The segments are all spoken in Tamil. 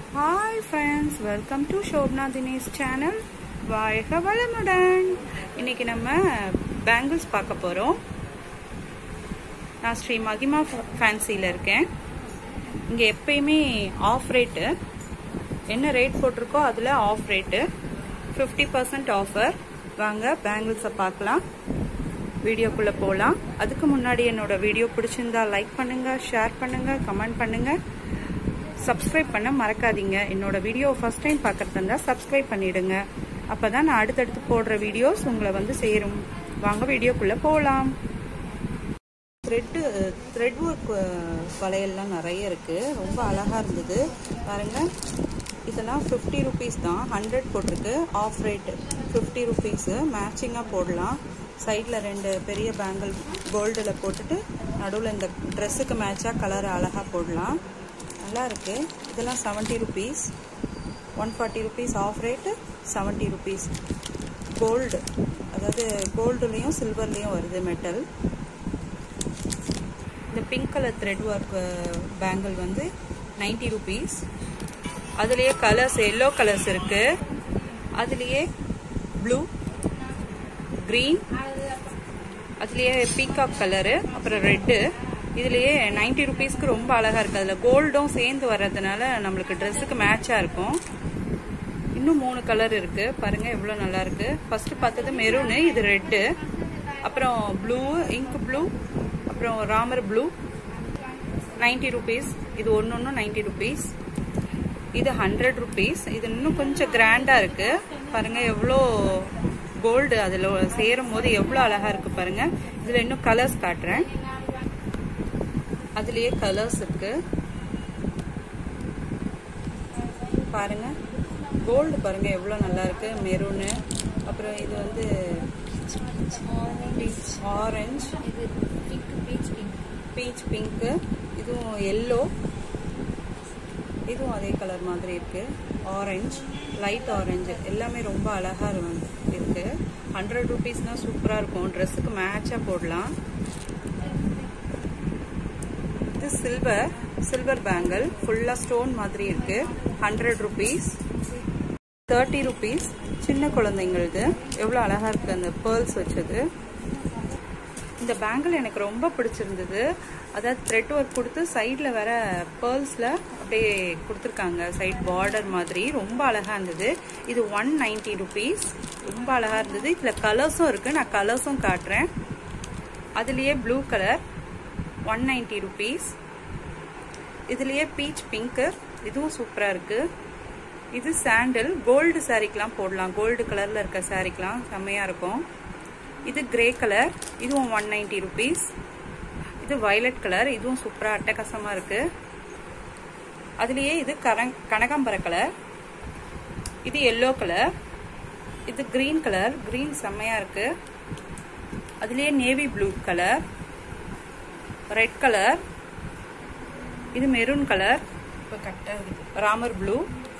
hi friends welcome to Shobna Dinesh channel வாழ்க வளமுடன் இன்னைக்கு நம்ம பேங்கிள்ஸ் பார்க்க போகிறோம் நான் ஸ்ரீ மகிமா ஃபேன்சியில் இருக்கேன் இங்கே எப்பயுமே ஆஃப் ரேட்டு என்ன ரேட் போட்டிருக்கோ அதில் half rate fifty percent offer வாங்க பேங்கிள்ஸை பார்க்கலாம் வீடியோக்குள்ளே போகலாம் அதுக்கு முன்னாடி என்னோட வீடியோ பிடிச்சிருந்தா லைக் பண்ணுங்கள் ஷேர் பண்ணுங்கள் கமெண்ட் பண்ணுங்கள் சப்ஸ்கிரைப் பண்ண மறக்காதீங்க என்னோட வீடியோ ஃபர்ஸ்ட் டைம் பார்க்குறது இருந்தால் சப்ஸ்கிரைப் பண்ணிடுங்க அப்போ தான் நான் அடுத்தடுத்து போடுற வீடியோஸ் உங்களை வந்து சேரும் வாங்க வீடியோக்குள்ளே போகலாம் த்ரெட்டு த்ரெட் ஒர்க் வளையல்லாம் நிறைய இருக்குது ரொம்ப அழகாக இருந்தது பாருங்கள் இதெல்லாம் ஃபிஃப்டி ருபீஸ் தான் ஹண்ட்ரட் போட்டிருக்கு ஆஃப் ரேட்டு ஃபிஃப்டி ருபீஸு மேட்சிங்காக போடலாம் சைடில் ரெண்டு பெரிய பேங்கிள் கோல்டில் போட்டுட்டு நடுவில் இந்த ட்ரெஸ்ஸுக்கு மேட்சாக கலர் அழகாக போடலாம் நல்லா இருக்கு இதெல்லாம் seventy rupees one forty rupees half rate seventy rupees gold அதாவது கோல்டுலேயும் சில்வர்லேயும் வருது மெட்டல் இந்த pink colour thread work bangle வந்து நைன்டி ருபீஸ் அதுலேயே கலர்ஸ் எல்லோ கலர்ஸ் இருக்கு அதுலேயே ப்ளூ க்ரீன் அதுலேயே பீகாக் கலரு அப்புறம் ரெட்டு இதுலேயே நைன்டி ருபீஸ்க்கு ரொம்ப அழகாக இருக்குது அதில் கோல்டும் சேர்ந்து வர்றதுனால நம்மளுக்கு ட்ரெஸ்ஸுக்கு மேட்சாக இருக்கும் இன்னும் மூணு கலர் இருக்குது பாருங்கள் எவ்வளோ நல்லா இருக்குது ஃபஸ்ட்டு பார்த்தது மெரூனு இது ரெட்டு அப்புறம் ப்ளூ இங்க் ப்ளூ அப்புறம் ராமர் ப்ளூ நைன்டி ருபீஸ் இது ஒன்று ஒன்று நைன்டி ருபீஸ் இது ஹண்ட்ரட் ருபீஸ் இது இன்னும் கொஞ்சம் கிராண்டாக இருக்குது பாருங்கள் எவ்வளோ கோல்டு அதில் சேரும் போது எவ்வளோ அழகாக இருக்குது பாருங்கள் இதில் இன்னும் கலர்ஸ் காட்டுறேன் அதுலயே கலர்ஸ் இருக்கு பாருங்க கோல்டு பாருங்க எவ்வளவு நல்லா இருக்கு மெரூனு அப்புறம் இது வந்து ஆரஞ்சு பீச் பிங்க்கு இதுவும் எல்லோ இதுவும் அதே கலர் மாதிரி இருக்கு ஆரஞ்சு லைட் ஆரஞ்சு எல்லாமே ரொம்ப அழகா இருக்கு ஹண்ட்ரட் ருபீஸ்னா சூப்பரா இருக்கும் ட்ரெஸ்ஸுக்கு மேட்சா போடலாம் இது சில்வர் சில்வர் பேங்கிள் ஃபுல்லா ஸ்டோன் மாதிரி இருக்கு ஹண்ட்ரட் ருபீஸ் தேர்ட்டி ருபீஸ் சின்ன குழந்தைங்களது எவ்வளோ அழகா இருக்கு அந்த பேர்ல்ஸ் வச்சது இந்த பேங்கிள் எனக்கு ரொம்ப பிடிச்சிருந்தது அதாவது த்ரெட் ஒர்க் கொடுத்து சைடில் வர பேர்ல்ஸில் அப்படியே கொடுத்துருக்காங்க சைட் பார்டர் மாதிரி ரொம்ப அழகாக இருந்தது இது ஒன் நைன்டி ருபீஸ் ரொம்ப அழகாக இருந்தது இதில் கலர்ஸும் இருக்குது நான் கலர்ஸும் காட்டுறேன் அதுலேயே blue colour one ninety rupees இதுலேயே பீச் பிங்க்கு இதுவும் சூப்பராக இருக்குது இது சாண்டில் கோல்டு சாரிக்கெலாம் போடலாம் கோல்டு கலரில் இருக்க சாரிக்கெலாம் செம்மையாக இருக்கும் இது கிரே கலர் இதுவும் ஒன் நைன்டி ருபீஸ் இது வயலட் கலர் இதுவும் சூப்பராக அட்டகாசமாக இருக்குது அதுலேயே இது கரங் கனகாம்பர கலர் இது எல்லோ கலர் இது கிரீன் கலர் கிரீன் செம்மையாக இருக்குது அதுலேயே navy blue colour red colour இது மெரூன் கலர் இப்போ கரெக்டாக ராமர் ப்ளூ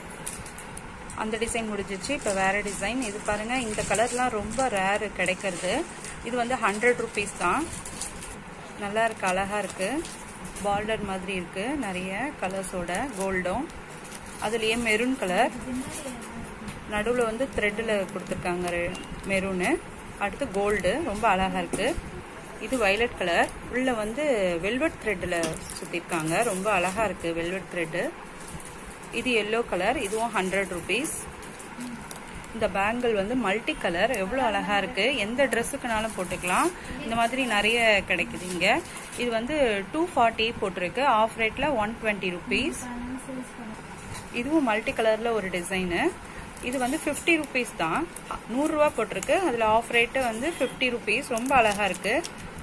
அந்த டிசைன் முடிஞ்சிச்சு இப்போ வேற டிசைன் இது பாருங்க இந்த கலர்லாம் ரொம்ப ரேரு கிடைக்கிறது இது வந்து ஹண்ட்ரட் ருபீஸ் தான் நல்லா இருக்கு அழகா இருக்கு பார்டர் மாதிரி இருக்கு நிறைய கலர்ஸோட கோல்டும் அதுலேயே மெரூன் கலர் நடுவில் வந்து த்ரெட்டில் கொடுத்துருக்காங்க மெரூனு அடுத்து கோல்டு ரொம்ப அழகா இருக்கு இது வயலட் கலர் உள்ள வந்து வெல்வெட் த்ரெட்டில் சுற்றிருக்காங்க ரொம்ப அழகா இருக்கு வெல்வெட் த்ரெட்டு இது எல்லோ கலர் இதுவும் ஹண்ட்ரட் ருபீஸ் இந்த பேங்கிள் வந்து மல்டி கலர் எவ்வளோ அழகா இருக்கு எந்த ட்ரெஸ்ஸுக்குனாலும் போட்டுக்கலாம் இந்த மாதிரி நிறைய கிடைக்குது இங்க இது வந்து டூ ஃபார்ட்டி போட்டிருக்கு ஆஃப் ரேட்ல ஒன் டுவெண்ட்டி ருபீஸ் இதுவும் மல்டி கலர்ல ஒரு டிசைனு இது வந்து ஃபிஃப்டி ருபீஸ் தான் நூறுரூவா போட்டிருக்கு அதில் ஆஃப் ரேட்டு வந்து ஃபிஃப்டி ருபீஸ் ரொம்ப அழகா இருக்கு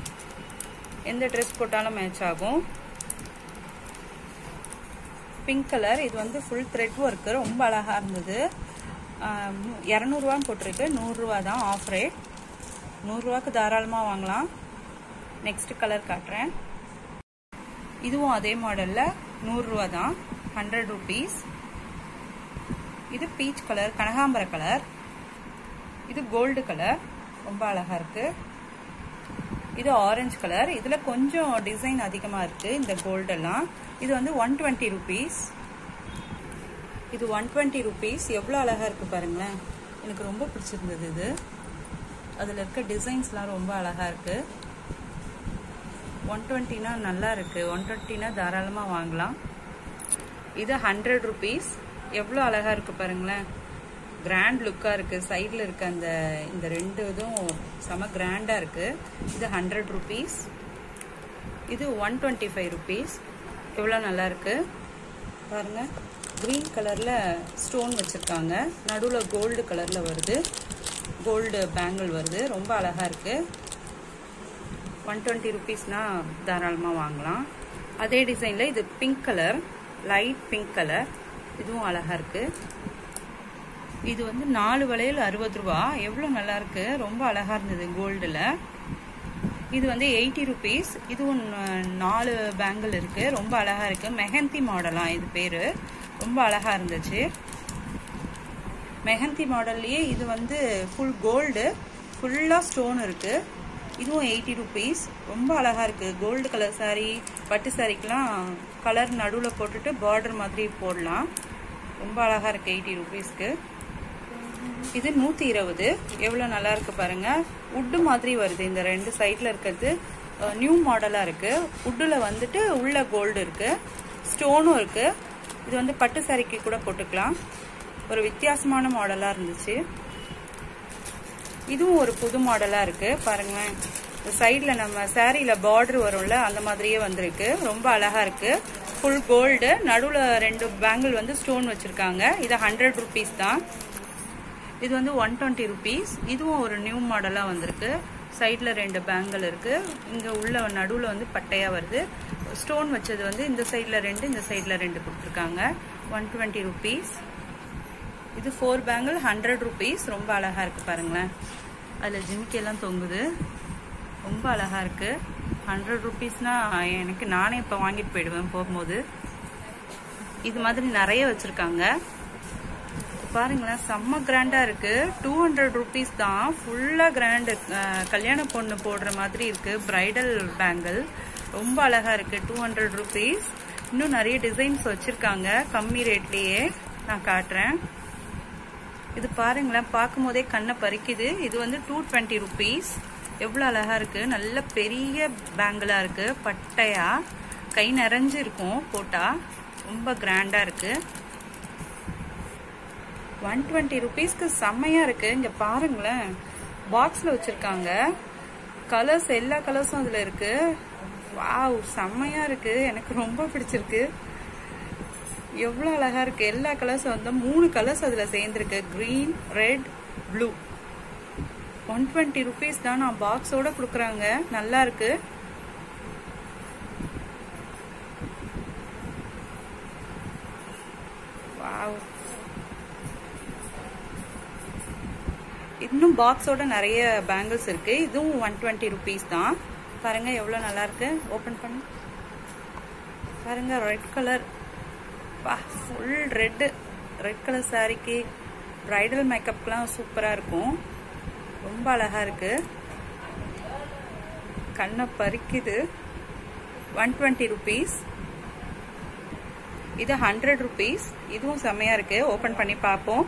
எந்த ட்ரெஸ் போட்டாலும் மேட்ச் ஆகும் பிங்க் கலர் இது வந்து ஃபுல் த்ரெட் ஒர்க்கு ரொம்ப அழகா இருந்தது இரநூறுவான்னு போட்டிருக்கு நூறுரூவா தான் ஆஃப் ரேட் நூறுரூவாக்கு தாராளமாக வாங்கலாம் நெக்ஸ்ட் கலர் காட்டுறேன் இதுவும் அதே மாடலில் நூறுரூவா தான் ஹண்ட்ரட் ருபீஸ் இது பீச் கலர் கனகாம்பர கலர் இது கோல்டு கலர் ரொம்ப அழகா இருக்கு இது ஆரஞ்சு கலர் இதுல கொஞ்சம் டிசைன் அதிகமா இருக்கு இந்த கோல்டு எல்லாம் இது வந்து ஒன் டுவெண்ட்டி ருபீஸ் இது ஒன் டுவெண்ட்டி ருபீஸ் எவ்வளோ அழகாக இருக்குது பாருங்களேன் எனக்கு ரொம்ப பிடிச்சிருந்தது இது அதில் இருக்க டிசைன்ஸ்லாம் ரொம்ப அழகாக இருக்குது ஒன் டுவெண்ட்டினா நல்லா இருக்குது ஒன் டுவெண்ட்டினா தாராளமாக வாங்கலாம் இது ஹண்ட்ரட் ருபீஸ் எவ்வளோ அழகாக இருக்குது பாருங்களேன் கிராண்ட் லுக்காக இருக்குது சைடில் இருக்க அந்த இந்த ரெண்டு இதுவும் செம கிராண்டாக இருக்குது இது ஹண்ட்ரட் ருபீஸ் இது ஒன் டுவெண்ட்டி ஃபைவ் ருபீஸ் எவ்வளோ நல்லா இருக்குது பாருங்கள் க்ரீன் கலரில் ஸ்டோன் வச்சுருக்காங்க நடுவில் கோல்டு கலரில் வருது கோல்டு பேங்கிள் வருது ரொம்ப அழகாக இருக்குது ஒன் டுவெண்ட்டி ருபீஸ்னால் தாராளமாக வாங்கலாம் அதே டிசைனில் இது pink colour light pink colour இதுவும் அழகாக இருக்குது இது வந்து நாலு வளையல் அறுபது ரூபா எவ்வளோ நல்லா இருக்கு ரொம்ப அழகாக இருந்தது கோல்டில் இது வந்து எயிட்டி ருபீஸ் இதுவும் நாலு பேங்கிள் இருக்கு ரொம்ப அழகாக இருக்கு மெஹந்தி மாடலாம் இது பேர் ரொம்ப அழகாக இருந்துச்சு மெஹந்தி மாடல்லையே இது வந்து ஃபுல் கோல்டு ஃபுல்லாக ஸ்டோன் இருக்கு இதுவும் எயிட்டி ருபீஸ் ரொம்ப அழகாக இருக்குது கோல்டு கலர் சாரீ பட்டு சாரீக்கெலாம் கலர் நடுவில் போட்டுட்டு பார்டர் மாதிரி போடலாம் ரொம்ப அழகாக இருக்குது எயிட்டி ருபீஸ்க்கு இது நூற்றி இருபது எவ்வளோ நல்லா இருக்கு பாருங்க உட்டு மாதிரி வருது இந்த ரெண்டு சைடில் இருக்கிறது நியூ மாடலாக இருக்கு உட்டில் வந்துட்டு உள்ள கோல்டு இருக்கு ஸ்டோனும் இருக்கு இது வந்து பட்டு சாரிக்கு கூட போட்டுக்கலாம் ஒரு வித்தியாசமான மாடலாக இருந்துச்சு இதுவும் ஒரு புது மாடலாக இருக்கு பாருங்களேன் சைடில் நம்ம சாரியில் பார்டர் வரும்ல அந்த மாதிரியே வந்திருக்கு ரொம்ப அழகாக இருக்கு ஃபுல் கோல்டு நடுவில் ரெண்டு பேங்கிள் வந்து ஸ்டோன் வச்சுருக்காங்க இது ஹண்ட்ரட் ருபீஸ் தான் இது வந்து ஒன் டுவெண்ட்டி ருபீஸ் இதுவும் ஒரு நியூ மாடலாக வந்திருக்கு சைடில் ரெண்டு பேங்கிள் இருக்குது இங்கே உள்ள நடுவில் வந்து பட்டையாக வருது ஸ்டோன் வச்சது வந்து இந்த சைடில் ரெண்டு இந்த சைடில் ரெண்டு கொடுத்துருக்காங்க ஒன் டுவெண்ட்டி ருபீஸ் இது ஃபோர் பேங்கிள் ஹண்ட்ரட் ருபீஸ் ரொம்ப அழகாக இருக்குது பாருங்களேன் அதில் ஜிமிக்கெல்லாம் தொங்குது ரொம்ப அழகாக இருக்குது ஹண்ட்ரட் ருபீஸ்னால் எனக்கு நானே இப்போ வாங்கிட்டு போயிடுவேன் போகும்போது இது மாதிரி நிறைய வச்சுருக்காங்க பாருங்களேன் செம்ம கிராண்டா இருக்கு டூ ஹண்ட்ரட் ருபீஸ் தான் ஃபுல்லா கிராண்டு கல்யாண பொண்ணு போடுற மாதிரி இருக்கு பிரைடல் பேங்கிள் ரொம்ப அழகா இருக்கு டூ ஹண்ட்ரட் ருபீஸ் இன்னும் நிறைய டிசைன்ஸ் வச்சிருக்காங்க கம்மி ரேட்லயே நான் காட்டுறேன் இது பாருங்களேன் பார்க்கும் போதே கண்ணை பறிக்குது இது வந்து டூ டுவெண்ட்டி ருபீஸ் எவ்வளோ அழகா இருக்கு நல்ல பெரிய பேங்கிளா இருக்கு பட்டையா கை நிறைஞ்சு இருக்கும் போட்டா ரொம்ப கிராண்டா இருக்கு ஒன் டுவெண்ட்டி ருபீஸ்க்கு செம்மையா இருக்கு இங்க பாருங்களேன் பாக்ஸ்ல வச்சிருக்காங்க கலர்ஸ் எல்லா கலர்ஸும் அதுல இருக்கு வாவ் செம்மையா இருக்கு எனக்கு ரொம்ப பிடிச்சிருக்கு எவ்வளவு அழகா இருக்கு எல்லா கலர்ஸும் வந்து மூணு கலர்ஸ் அதுல சேர்ந்துருக்கு green red blue one twenty rupees தான் நான் பாக்ஸோட கொடுக்குறாங்க நல்லா இருக்கு வாவ் இன்னும் பாக்ஸோட நிறைய பேங்கிள்ஸ் இருக்கு இதுவும் ஒன் டுவெண்ட்டி ருபீஸ் தான் பாருங்க எவ்வளோ நல்லா இருக்கு ஓப்பன் பண்ணு பாருங்க ரெட் கலர் வா ஃபுல் ரெட்டு ரெட் கலர் சாரிக்கு ப்ரைடல் மேக்கப்லாம் சூப்பராக இருக்கும் ரொம்ப அழகா இருக்கு கண்ணை பறிக்குது ஒன் டுவெண்ட்டி ருபீஸ் இது ஹண்ட்ரட் ருபீஸ் இதுவும் செம்மையா இருக்கு ஓப்பன் பண்ணி பார்ப்போம்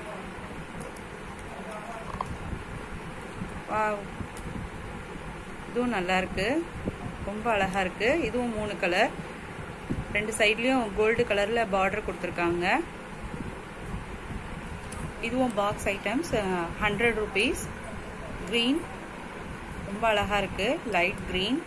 வாவ் இதுவும் நல்லா இருக்கு ரொம்ப அழகா இருக்கு இதுவும் மூணு கலர் ரெண்டு சைட்லயும் கோல்டு கலர்ல பார்டர் கொடுத்துருக்காங்க இதுவும் box items hundred rupees green ரொம்ப அழகா இருக்கு லைட் க்ரீன்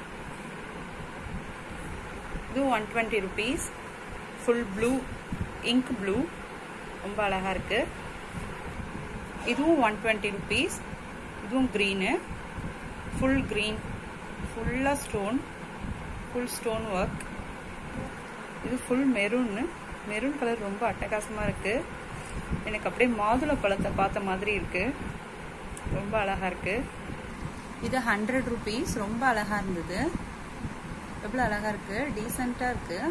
இதுவும் one twenty rupees full blue ink blue ரொம்ப அழகா இருக்கு இதுவும் ஒன் டுவெண்ட்டி ருபீஸ் இதுவும் க்ரீனு ஃபுல் க்ரீன் ஃபுல்லாக ஸ்டோன் ஃபுல் ஸ்டோன் ஒர்க் இது ஃபுல் மெரூன்னு மெரூன் கலர் ரொம்ப அட்டகாசமாக இருக்குது எனக்கு அப்படியே மாதுளை பழத்தை பார்த்த மாதிரி இருக்குது ரொம்ப அழகாக இருக்குது இது ஹண்ட்ரட் ருபீஸ் ரொம்ப அழகாக இருந்தது எவ்வளோ அழகாக இருக்குது டீசெண்டாக இருக்குது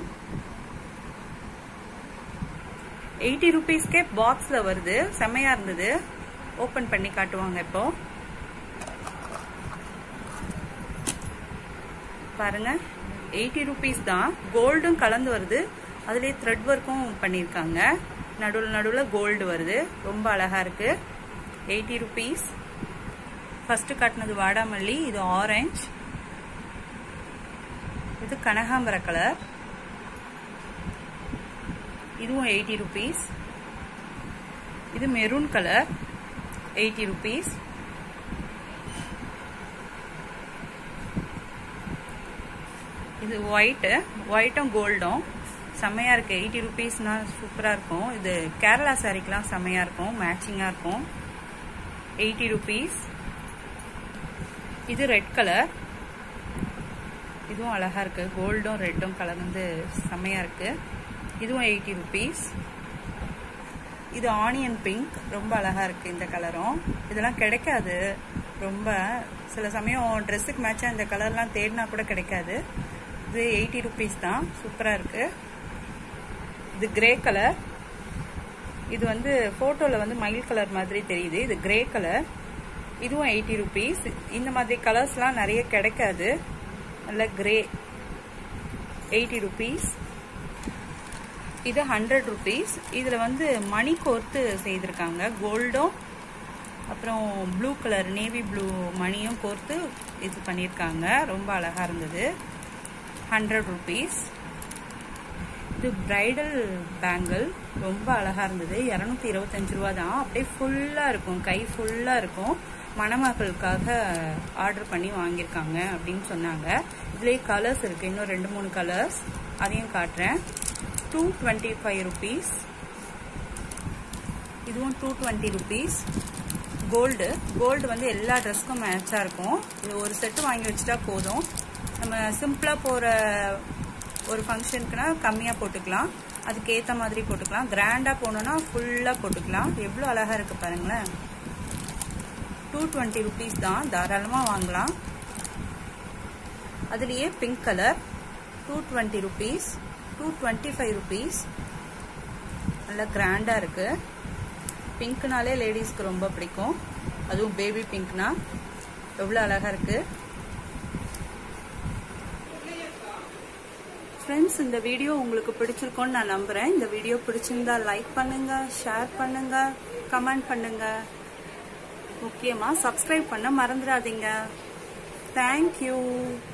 எயிட்டி ருபீஸ்க்கே பாக்ஸில் வருது செம்மையாக இருந்தது ஓப்பன் பண்ணி காட்டுவாங்க இப்போ பாருங்க எயிட்டி ருபீஸ் தான் கோல்டும் கலந்து வருது அதுலேயே த்ரெட் ஒர்க்கும் பண்ணியிருக்காங்க நடுவில் நடுவில் கோல்டு வருது ரொம்ப அழகா இருக்கு எயிட்டி ருபீஸ் ஃபர்ஸ்ட் காட்டினது வாடாமல்லி இது ஆரஞ்சு இது கனகாம்பர கலர் இதுவும் எயிட்டி ருபீஸ் இது மெரூன் கலர் எயிட்டி ருபீஸ் இது ஒயிட்டு ஒயிட்டும் கோல்டும் செம்மையாக இருக்குது எயிட்டி ருபீஸ்னா சூப்பராக இருக்கும் இது கேரளா சாரிக்கெலாம் செம்மையாக இருக்கும் மேட்சிங்காக இருக்கும் எயிட்டி ருபீஸ் இது ரெட் கலர் இதுவும் அழகாக இருக்குது கோல்டும் ரெட்டும் கலந்து செம்மையாக இருக்குது இதுவும் எயிட்டி ருபீஸ் இது ஆனியன் பிங்க் ரொம்ப அழகாக இருக்குது இந்த கலரும் இதெல்லாம் கிடைக்காது ரொம்ப சில சமயம் ட்ரெஸ்ஸுக்கு மேட்சாக இந்த கலர்லாம் தேடினா கூட கிடைக்காது இது எயிட்டி ருபீஸ் தான் சூப்பராக இருக்குது இது கிரே கலர் இது வந்து ஃபோட்டோவில் வந்து மயில் கலர் மாதிரி தெரியுது இது கிரே கலர் இதுவும் எயிட்டி ருபீஸ் இந்த மாதிரி கலர்ஸ்லாம் நிறைய கிடைக்காது நல்ல கிரே எயிட்டி ருபீஸ் இது ஹண்ட்ரட் ருபீஸ் இதில் வந்து மணி கோர்த்து செய்திருக்காங்க கோல்டும் அப்புறம் ப்ளூ கலர் நேவி ப்ளூ மணியும் கோர்த்து இது பண்ணியிருக்காங்க ரொம்ப அழகாக இருந்தது ஹண்ட்ரட் ருபீஸ் இது பிரைடல் பேங்கிள் ரொம்ப அழகாக இருந்தது இரநூத்தி இருபத்தஞ்சு ரூபா தான் அப்படியே ஃபுல்லாக இருக்கும் கை ஃபுல்லாக இருக்கும் மணமகளுக்காக ஆர்டர் பண்ணி வாங்கியிருக்காங்க அப்படின்னு சொன்னாங்க இதுலேயே கலர்ஸ் இருக்குது இன்னும் ரெண்டு மூணு கலர்ஸ் அதையும் காட்டுறேன் டூ டுவெண்ட்டி ஃபைவ் ருபீஸ் இதுவும் two twenty rupees gold gold வந்து எல்லா ட்ரெஸ்க்கும் மேட்சாக இருக்கும் இது ஒரு செட்டு வாங்கி வச்சுட்டா போதும் நம்ம சிம்பிளாக போகிற ஒரு ஃபங்க்ஷனுக்குனா கம்மியாக போட்டுக்கலாம் அதுக்கு ஏற்ற மாதிரி போட்டுக்கலாம் கிராண்டாக போகணுன்னா ஃபுல்லாக போட்டுக்கலாம் எவ்வளோ அழகாக இருக்குது பாருங்களேன் டூ டுவெண்ட்டி ருபீஸ் தான் தாராளமாக வாங்கலாம் அதுலேயே pink colour two twenty rupees two twenty five rupees நல்லா கிராண்டாக இருக்குது பிங்க்னாலே லேடிஸ்க்கு ரொம்ப பிடிக்கும் அதுவும் பேபி பிங்க்னா எவ்வளோ அழகாக இருக்குது ஃப்ரெண்ட்ஸ் இந்த வீடியோ உங்களுக்கு பிடிச்சிருக்கோன்னு நான் நம்புகிறேன் இந்த வீடியோ பிடிச்சிருந்தா லைக் பண்ணுங்க ஷேர் பண்ணுங்க கமெண்ட் பண்ணுங்க முக்கியமாக சப்ஸ்கிரைப் பண்ண மறந்துடாதீங்க தேங்க்யூ